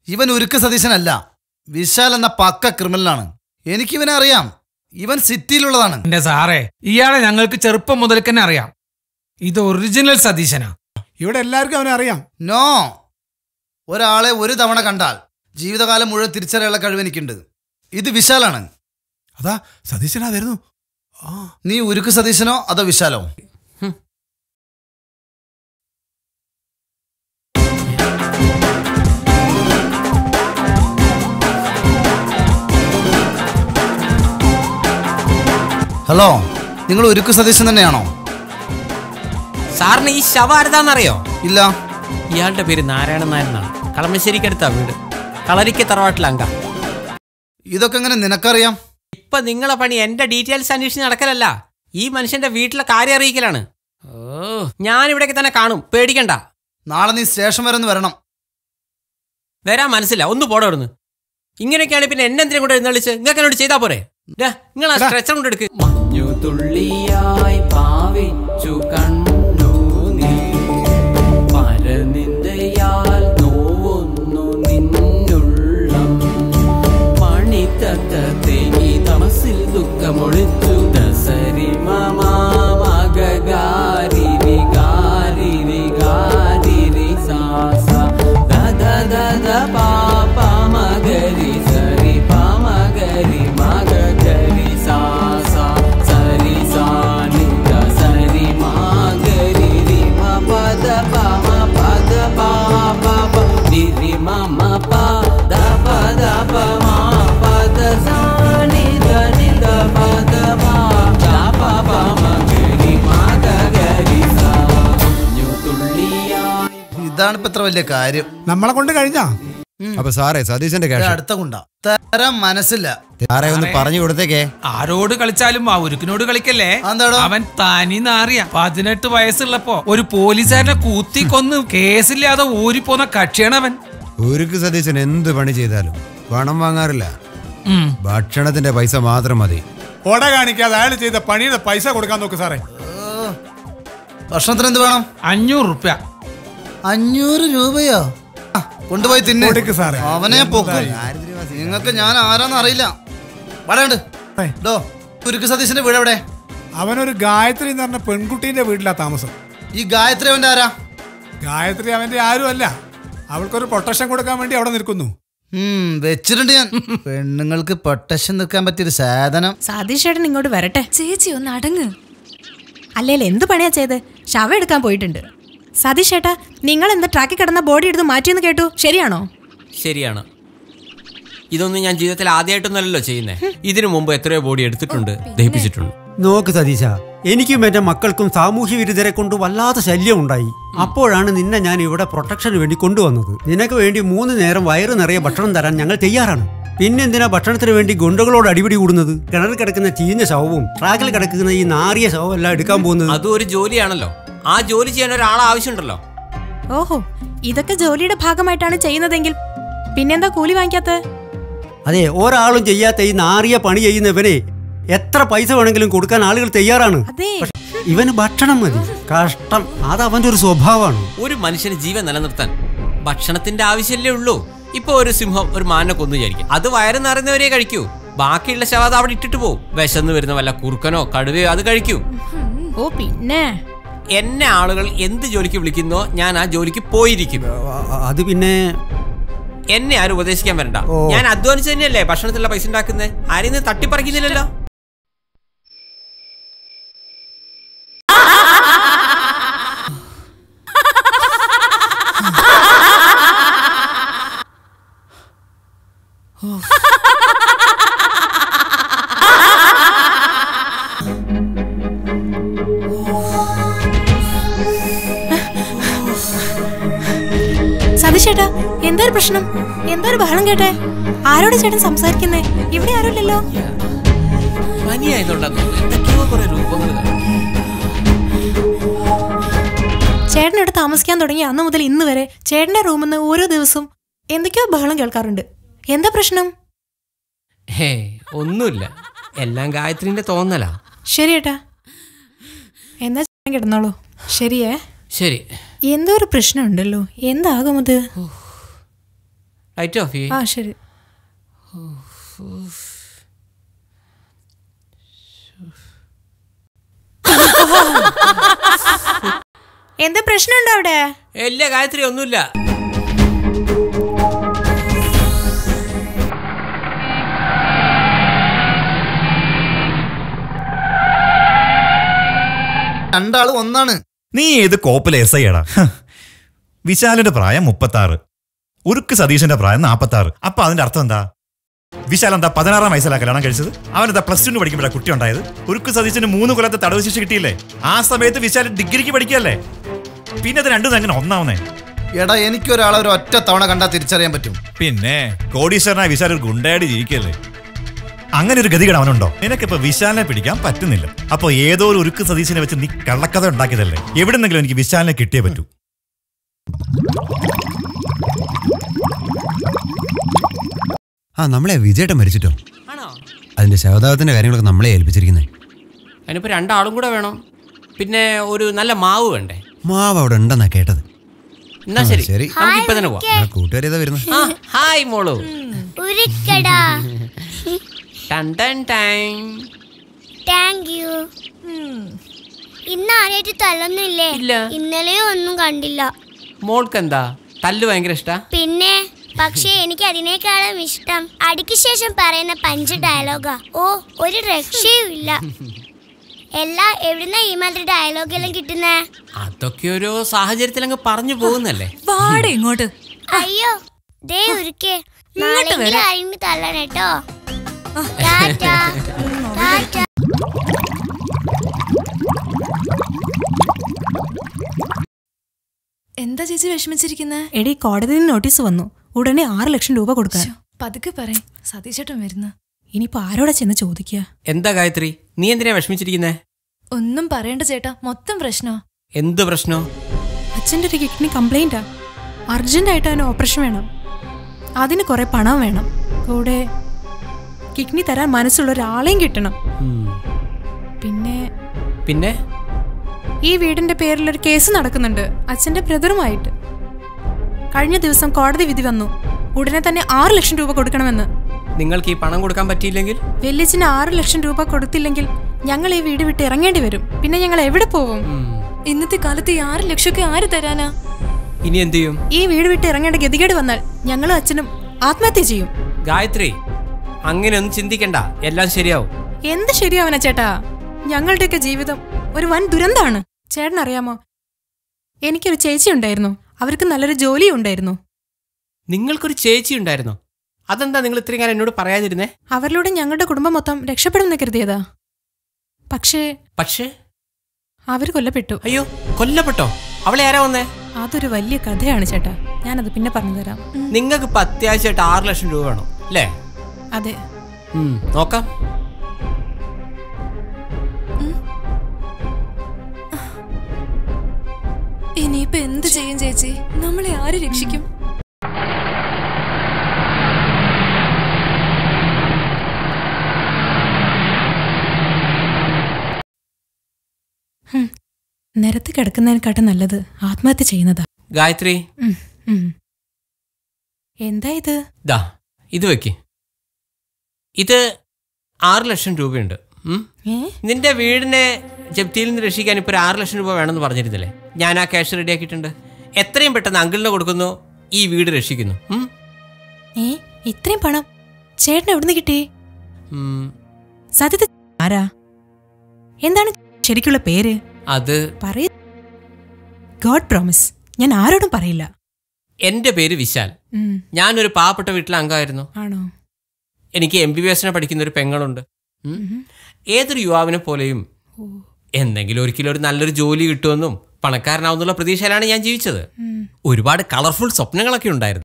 ഇവൻ ഉരുക്ക് സതീശനല്ല വിശാൽ എന്ന പക്ക ക്രിമിനലാണ് എനിക്കിവനെ അറിയാം ഇവൻ സിറ്റിയിലുള്ളതാണ് എന്റെ സാറേ ഇയാളെ ഞങ്ങൾക്ക് ചെറുപ്പം മുതൽ തന്നെ അറിയാം ഇത് ഒറിജിനൽ സതീശനാ ഇവിടെ എല്ലാവർക്കും അവനെ അറിയാം നോ ഒരാളെ ഒരു തവണ കണ്ടാൽ ജീവിതകാലം മുഴുവൻ തിരിച്ചറിയാനുള്ള കഴിവ് എനിക്കുണ്ട് ഇത് വിശാലാണ് അതാ സതീശനാ വരുന്നു ആ നീ ഉരുക്ക് സതീശനോ അതോ വിശാലോ ഹലോ നിങ്ങൾ ഉരുക്ക് സതീശൻ തന്നെയാണോ സാറിന് ഈ ശവ ആരതാന്നറിയോ ഇല്ല ഇയാളുടെ പേര് നാരായണൻ നായരെന്നാണ് കളമശ്ശേരിക്കടുത്താ വീട് കളരിക്ക് തറവാട്ടിൽ അങ്ക ഇതൊക്കെ എങ്ങനെ നിനക്കറിയാം ഇപ്പൊ നിങ്ങളെ പണി എന്റെ ഡീറ്റെയിൽസ് അന്വേഷിച്ച് നടക്കലല്ല ഈ മനുഷ്യന്റെ വീട്ടിലെ കാര്യം അറിയിക്കലാണ് ഓ ഞാൻ ഇവിടേക്ക് തന്നെ കാണും പേടിക്കണ്ട നാളെ നീ സ്റ്റേഷൻ വരെ ഒന്ന് വരണം വരാൻ മനസ്സില്ല ഒന്ന് പോടോ ഇവിടുന്ന് ഇങ്ങനെയൊക്കെയാണ് പിന്നെ എന്നെ എന്തിനും കൂടെ എഴുന്നള്ളിച്ച് നിങ്ങൾക്ക് എന്നോട് ചെയ്താ പോരെ നിങ്ങൾ ആ സ്ട്രെച്ചർ കൊണ്ട് എടുക്ക് മഞ്ഞു തുള്ളിയായി പാവിച്ചു കണ്ണു പരനിന്ദയാൽ നോവുന്നു നിന്നുള്ളം മണിത്തത്ത തേങ്ങി തമസിൽ ദുഃഖമൊളിച്ചു ദസരി മമാമഗാരിരി ഗാരിരി ഗാരിരി സാസ ദദ ദദ പാപ മഗരി സരി പമഗരി മഗരി സാസ സരി സാനി സരി മഗരി രി മ പദ പമ പദ പാപ രി മമ പദ പദ പമ പദ സാനി ധനി ധ പദ പാ പ പമ ഗരി മഗരി സാ തുള്ളിയായി ഇതാണ് ഇപ്പൊ ഇത്ര വലിയ കാര്യം നമ്മളെ കൊണ്ട് കഴിഞ്ഞാ അപ്പൊ സാറേ സതീശന്റെ ഇത് ക്യാഷ് അടുത്ത കൊണ്ടാ തരാൻ മനസ്സില്ല സാറേ ഒന്ന് പറഞ്ഞു കൊടുത്തേക്കേ ആരോട് കളിച്ചാലും ആ ഉരുക്കിനോട് കളിക്കല്ലേ അതെന്താടോ? അവൻ തനി നാറിയ പതിനെട്ട് വയസ്സുള്ളപ്പോ ഒരു പോലീസുകാരനെ കൂത്തി കൊന്ന് കേസില്ലാതെ ഊരിപ്പോന്ന കക്ഷിയാണ് അവൻ ഉരുക്ക് സതീശൻ എന്ത് പണി ചെയ്താലും പണം വാങ്ങാറില്ല ഉം. ഭക്ഷണത്തിന്റെ പൈസ മാത്രം മതി കൊട കാണിക്കാതെ അയാൾ ചെയ്ത പണിയുടെ പൈസ കൊടുക്കാൻ നോക്ക് സാറേ ഭക്ഷണത്തിന് എന്ത് വേണം അഞ്ഞൂറ് റുപ്യ അഞ്ഞൂറ് രൂപയോ ആ, കൊണ്ടുപോയി തിന്നെ കൊടുക്ക് സാറേ. അവനെ പൊക്കും നിങ്ങൾക്ക് ഞാൻ ആരാന്ന് അറിയില്ല വടണ്ട് ഡോ ഉരുക്ക് സതീശന്റെ വീട് എവിടെ അവനൊരു ഗായത്രി എന്ന് പറഞ്ഞ പെൺകുട്ടീന്റെ വീട്ടിലാ താമസം ഈ ഗായത്രി അവന്റെ ആരാ ഗായത്രി അവന്റെ ആരും അല്ല അവൾക്കൊരു പ്രൊട്ടക്ഷൻ കൊടുക്കാൻ വേണ്ടി അവിടെ നിൽക്കുന്നു ഉം വെച്ചിട്ടുണ്ട് ഞാൻ പെണ്ണുങ്ങൾക്ക് പൊട്ടശൻ നിൽക്കാൻ പറ്റിയൊരു സാധനം സതീഷ് ചേട്ടൻ ഇങ്ങോട്ട് വരട്ടെ ചേച്ചി ഒന്ന് അടങ്ങ് അല്ലേൽ എന്ത് പണിയാ ചെയ്ത് ശവം എടുക്കാൻ പോയിട്ടുണ്ട് സതീഷ് ചേട്ടാ നിങ്ങൾ എന്താ ട്രാക്കിൽ കിടന്ന ബോഡി എടുത്ത് മാറ്റിയെന്ന് കേട്ടു ശരിയാണോ ശരിയാണ് ഇതൊന്നും ഞാൻ ജീവിതത്തിൽ ആദ്യമായിട്ടൊന്നല്ലല്ലോ ചെയ്യുന്നേ ഇതിനു മുമ്പ് എത്രയോ ബോഡി എടുത്തിട്ടുണ്ട് ദഹിപ്പിച്ചിട്ടുണ്ട് നോക്ക് സതീശ എനിക്കും എന്റെ മക്കൾക്കും സാമൂഹ്യ വിരുദ്ധരെ കൊണ്ട് വല്ലാത്ത ശല്യം ഉണ്ടായി അപ്പോഴാണ് നിന്നെ ഞാൻ ഇവിടെ പ്രൊട്ടക്ഷന് വേണ്ടി കൊണ്ടുവന്നത് നിനക്ക് വേണ്ടി മൂന്ന് നേരം വയറ് നിറയെ ഭക്ഷണം തരാൻ ഞങ്ങൾ തയ്യാറാണ് പിന്നെന്തിനാ ഭക്ഷണത്തിന് വേണ്ടി ഗുണ്ടകളോട് അടിപിടി കൂടുന്നത് കിണറിൽ കിടക്കുന്ന ചീഞ്ഞ ശവവും ട്രാക്കിൽ കിടക്കുന്ന ഈ നാറിയ ശവവും എല്ലാം എടുക്കാൻ പോകുന്നത് അതും ഒരു ജോലിയാണല്ലോ ആ ജോലി ചെയ്യാൻ ഒരാൾ ആവശ്യമുണ്ടല്ലോ ഓഹോ ഇതൊക്കെ ജോലിയുടെ ഭാഗമായിട്ടാണ് ചെയ്യുന്നതെങ്കിൽ പിന്നെന്താ കൂലി വാങ്ങിക്കാത്ത അതെ ഒരാളും ചെയ്യാത്ത ഈ നാറിയ പണി ചെയ്യുന്നവനെ എത്ര പൈസ വേണമെങ്കിലും കൊടുക്കാൻ ആളുകൾ തയ്യാറാണ് അതെ ഇവന് ഭക്ഷണം മതി കഷ്ടം അത് അവന്റെ ഒരു സ്വഭാവമാണ് ഒരു മനുഷ്യന് ജീവൻ നിലനിർത്താൻ ഭക്ഷണത്തിന്റെ ആവശ്യമല്ലേ ഉള്ളൂ ഇപ്പൊ ഒരു സിംഹം ഒരു മാനിനെ കൊന്നു വിചാരിക്കും അത് വയറ് നിറയുന്നവരെ കഴിക്കൂ ബാക്കിയുള്ള ശവം അവിടെ ഇട്ടിട്ട് പോവും വിശന്ന് വരുന്ന വല്ല കുറുക്കനോ കടുവയോ അത് കഴിക്കൂ ഓ പിന്നെ എന്നെ ആളുകൾ എന്ത് ജോലിക്ക് വിളിക്കുന്നോ ഞാൻ ആ ജോലിക്ക് പോയിരിക്കും അ- അത് പിന്നെ എന്നെ ആരും ഉപദേശിക്കാൻ വരണ്ട ഞാൻ അധ്വാനിച്ച് തന്നെയല്ലേ ഭക്ഷണത്തിലുള്ള പൈസ ഉണ്ടാക്കുന്നത് ആരെയും ഇത് തട്ടിപ്പറിക്കുന്നില്ലല്ലോ സതീഷ് ചേട്ടാ എന്താ ഒരു പ്രശ്നം എന്താ ഒരു ബഹളം കേട്ടെ ആരോട് ചേട്ടൻ സംസാരിക്കുന്നേ ഇവിടെ ആരുമില്ലല്ലോ പനിയായതുകൊണ്ടാണ് എന്തൊക്കെയോ കുറെ രൂപങ്ങൾ കാണും. ചേട്ടൻ ഇവിടെ താമസിക്കാൻ തുടങ്ങി അന്ന് മുതൽ ഇന്ന് വരെ ചേട്ടന്റെ റൂമിൽ നിന്ന് ഓരോ ദിവസവും എന്തൊക്കെയോ ബഹളം കേൾക്കാറുണ്ട് എന്താ പ്രശ്നം ഹേ ഒന്നുമില്ല എല്ലാം ഗായത്രിന്റെ തോന്നലാ ശരി ഏട്ടാ എന്നാ ചേട്ടൻ കിടന്നോളൂ ശരിയേ ശരി എന്തോ ഒരു പ്രശ്നമുണ്ടല്ലോ എന്താകും അത് ലൈറ്റ് ഓഫ് ചെയ്യേ ആ ശരി എന്താ പ്രശ്നമുണ്ടോ അവിടെ ഇല്ല ഗായത്രി ഒന്നുമില്ല രണ്ടാളും ഒന്നാണ് നീ ഏത് കോപ്പിലെ എസ് ഐ എടാ വിശാലിന്റെ പ്രായം മുപ്പത്തി ആറ് ഉരുക്ക് സതീശന്റെ പ്രായം നാപ്പത്തി ആറ് അപ്പൊ അതിന്റെ അർത്ഥം എന്താ വിശാൽ എന്താ പതിനാറാം വയസ്സിലാ കല്യാണം കഴിച്ചത് അവനെന്താ പ്ലസ് ടു പഠിക്കുമ്പോഴാണ് കുട്ടി ഉണ്ടായത് ഉരുക്ക് സതീശന് മൂന്ന് കൊല്ലത്തെ തടവ് ശിക്ഷ കിട്ടിയില്ലേ ആ സമയത്ത് വിശാൽ ഡിഗ്രിക്ക് പഠിക്കല്ലേ പിന്നെ അത് രണ്ടും എങ്ങനെ ഒന്നാവുന്നേ എടാ എനിക്കൊരാളെ ഒരു ഒറ്റ തവണ കണ്ടാൽ തിരിച്ചറിയാൻ പറ്റും പിന്നെ കോടീശ്വരനായ വിശാൽ ഒരു ഗുണ്ടയായിട്ട് ജീവിക്കല്ലേ അങ്ങനെ ഒരു ഗതികേട് അവനുണ്ടോ നിനക്കിപ്പോ വിശാലിനെ പിടിക്കാൻ പറ്റുന്നില്ല അപ്പൊ ഏതോ ഒരു ഉരുക്ക് സതീശനെ വെച്ച് നീ കള്ളക്കഥ ഉണ്ടാക്കിയതല്ലേ എവിടെന്നെങ്കിലും എനിക്ക് വിശാലിനെ കിട്ടിയേ പറ്റൂ ആ നമ്മളെ വിജയേട്ടൻ മരിച്ചിട്ടോ ആണോ അതിന്റെ ശവദാഹത്തിന്റെ കാര്യങ്ങളൊക്കെ നമ്മളെ ഏൽപ്പിച്ചിരിക്കുന്നത് അതിനിപ്പോ രണ്ടാളും കൂടെ വേണം പിന്നെ ഒരു നല്ല മാവ് വേണ്ടേ മാവ് അവിടെ ഉണ്ടെന്നാ കേട്ടത് എന്നാ ശരി ശരി. നമുക്ക് ഇപ്പൊ തന്നെ പോവാം നമ്മളെ കൂട്ടുകാരിതാ വരുന്നത് ആ ഹായ് മോളു ഉരുക്കടാ ടൺ ടൺ ടൈം താങ്ക് യു ഇന്ന് ആരായിട്ട് തല്ലൊന്നുമില്ലേ ഇല്ല. ഇന്നലെയും ഒന്നും കണ്ടില്ല മോൾക്ക് എന്താ തല്ല് ഭയങ്കര ഇഷ്ടാ പിന്നെ പക്ഷേ എനിക്ക് അതിനേക്കാളും ഇഷ്ടം അടിക്ക് ശേഷം പറയുന്ന പഞ്ച് ഡയലോഗാ ഓ ഒരു രക്ഷയും ഇല്ല എല്ലാ എവിടുന്ന ഈ മാതിരി ഡയലോഗ് എല്ലാം കിട്ടുന്നേ അതൊക്കെ ഒരു സാഹചര്യത്തിൽ അങ്ങ് പറഞ്ഞു പോകുന്നല്ലേ വാട ഇങ്ങോട്ട് അയ്യോ ദേ ഉരുക്കേ നാളെങ്കിലും ആരെങ്കിലും തല്ലണം കേട്ടോ ടാറ്റാ. ടാറ്റാ. എന്താ ചേച്ചി വിഷമിച്ചിരിക്കുന്നത് എടി കോടതിയിൽ നിന്ന് നോട്ടീസ് വന്നു ഉടനെ ആറ് ലക്ഷം രൂപ കൊടുക്കാൻ പതുക്കെ പറയും സതീശേട്ടൻ വരുന്ന ഇനിയിപ്പോ ആരോടാ ചെന്ന് ചോദിക്കുക എന്താ ഗായത്രി നീ എന്തിനാ വിഷമിച്ചിരിക്കുന്നേ ഒന്നും പറയണ്ട ചേട്ടാ മൊത്തം പ്രശ്നോ എന്ത് പ്രശ്നോ അച്ഛൻ്റെ ഒരു കിഡ്നി കംപ്ലൈൻറ്റാ അർജന്റായിട്ട് അവന് ഓപ്പറേഷൻ വേണം അതിന് കുറെ പണം വേണം കൂടെ കിഡ്നി തരാൻ മനസ്സുള്ള ഒരാളെയും കിട്ടണം ഉം. പിന്നെ പിന്നെ ഈ വീടിന്റെ പേരിൽ ഒരു കേസ് നടക്കുന്നുണ്ട് അച്ഛന്റെ ബ്രദറുമായിട്ട് കഴിഞ്ഞ ദിവസം കോടതി വിധി വന്നു ഉടനെ തന്നെ ആറ് ലക്ഷം രൂപ കൊടുക്കണമെന്ന് നിങ്ങൾക്ക് ഈ പണം കൊടുക്കാൻ പറ്റിയില്ലെങ്കിൽ വെല്ലിച്ചിന് ആറ് ലക്ഷം രൂപ കൊടുത്തില്ലെങ്കിൽ ഞങ്ങൾ ഈ വീട് വിട്ട് ഇറങ്ങേണ്ടി വരും പിന്നെ ഞങ്ങൾ എവിടെ പോവും ഉം. ഇന്നത്തെ കാലത്ത് ഈ ആറ് ലക്ഷമൊക്കെ ആര് തരാനാ ഇനി എന്ത് ചെയ്യും ഈ വീട് വിട്ട് ഇറങ്ങേണ്ട ഗതികേട് വന്നാൽ ഞങ്ങളും അച്ഛനും ആത്മഹത്യ ചെയ്യും ഗായത്രി അങ്ങനെയൊന്നും ചിന്തിക്കണ്ട എല്ലാം ശരിയാവും എന്ത് ശരിയാവന ചേട്ടാ ഞങ്ങളുടെയൊക്കെ ജീവിതം ഒരു വൻ ദുരന്താണ് ചേട്ടൻ അറിയാമോ എനിക്കൊരു ചേച്ചി ഉണ്ടായിരുന്നു അവർക്ക് നല്ലൊരു ജോലി ഉണ്ടായിരുന്നു നിങ്ങൾക്കൊരു ചേച്ചി ഉണ്ടായിരുന്നോ അതെന്താ നിങ്ങൾ ഇത്രയും കാലം എന്നോട് പറയാതിരുന്നേ അവരിലൂടെ ഞങ്ങളുടെ കുടുംബം മൊത്തം രക്ഷപ്പെടുമെന്ന് കരുതിയതാ പക്ഷേ പക്ഷേ അവർ കൊല്ലപ്പെട്ടു അയ്യോ കൊല്ലപ്പെട്ടോ അവളെ ആരാ വന്നേ അതൊരു വലിയ കഥയാണ് ചേട്ടാ ഞാനത് പിന്നെ പറഞ്ഞു തരാം നിങ്ങൾക്ക് ഇപ്പൊ അത്യാവശ്യമായിട്ട് ആറ് ലക്ഷം രൂപ വേണം അല്ലേ അതെ ഉം, നോക്കാം ഇനിയിപ്പോ എന്ത് ചെയ്യും ചേച്ചി നമ്മളെ ആര് രക്ഷിക്കും നിരത്ത് കിടക്കുന്നതിനെക്കാട്ടും നല്ലത് ആത്മഹത്യ ചെയ്യുന്നതാ ഗായത്രി ഉം, ഉം. എന്താ ഇത് ദാ ഇത് വെക്ക് ഇത് ആറ് ലക്ഷം രൂപയുണ്ട് ഉം. ഏ നിന്റെ വീടിനെ ജപ്തിയിൽ നിന്ന് രക്ഷിക്കാൻ ഇപ്പോൾ ഒരു ആറ് ലക്ഷം രൂപ വേണമെന്ന് പറഞ്ഞിരുന്നില്ലേ ഞാൻ ആ ക്യാഷ് റെഡിയാക്കിയിട്ടുണ്ട് എത്രയും പെട്ടെന്ന് അങ്കിളിനെ കൊടുക്കുന്നു ഈ വീട് രക്ഷിക്കുന്നു ഉം? ഏ ഇത്രയും പണം ചേട്ടൻ എവിടുന്ന് കിട്ടി ഉം, സത്യത്തിൽ ആരാ എന്താണ് ശരിക്കുള്ള പേര് അത് പറയ ഗോഡ് പ്രോമിസ് ഞാൻ ആരോടും പറയില്ല എൻ്റെ പേര് വിശാൽ ഉം, ഞാനൊരു പാവപ്പെട്ട വീട്ടിലെ അംഗമായിരുന്നു ആണോ എനിക്ക് എം ബി ബി എസിനെ പഠിക്കുന്ന ഒരു പെങ്ങളുണ്ട് ഉം. ഏതൊരു യുവാവിനെ പോലെയും എന്തെങ്കിലും ഒരിക്കലും ഒരു നല്ലൊരു ജോലി കിട്ടുമെന്നും പണക്കാരനാവുന്നുള്ള പ്രതീക്ഷയിലാണ് ഞാൻ ജീവിച്ചത് ഒരുപാട് കളർഫുൾ സ്വപ്നങ്ങളൊക്കെ ഉണ്ടായിരുന്നു